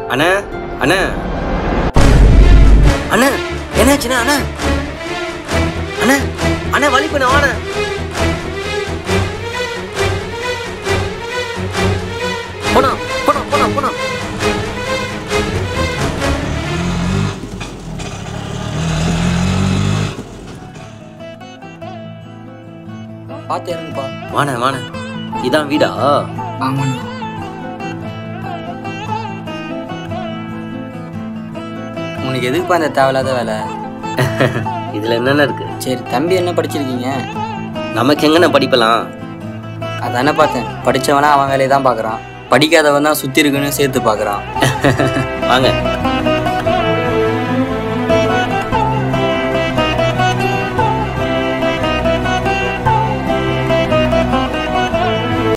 அண்ணா அண்ணா அண்ணா என்னாச்சுண்ணா அண்ணா அண்ணா அண்ணா வழி பண்ண வாண்ணா போனா போனா போனா போனா பார்த்து இறங்குப்பா வாண்ணா வாண்ணா இதான் வீடா ஆமாண்ணா உனக்கு எதுக்குப்பா இந்த தேவையில்லாத வேலை இதுல என்னென்ன இருக்கு சரி தம்பி என்ன படிச்சிருக்கீங்க நமக்கு எங்கண்ணா படிப்பலாம் அதானே பார்த்தேன் படிச்சவனா அவன் வேலையை தான் பார்க்குறான் படிக்காதவன் தான் சுற்றி இருக்குன்னு சேர்த்து பார்க்குறான் வாங்க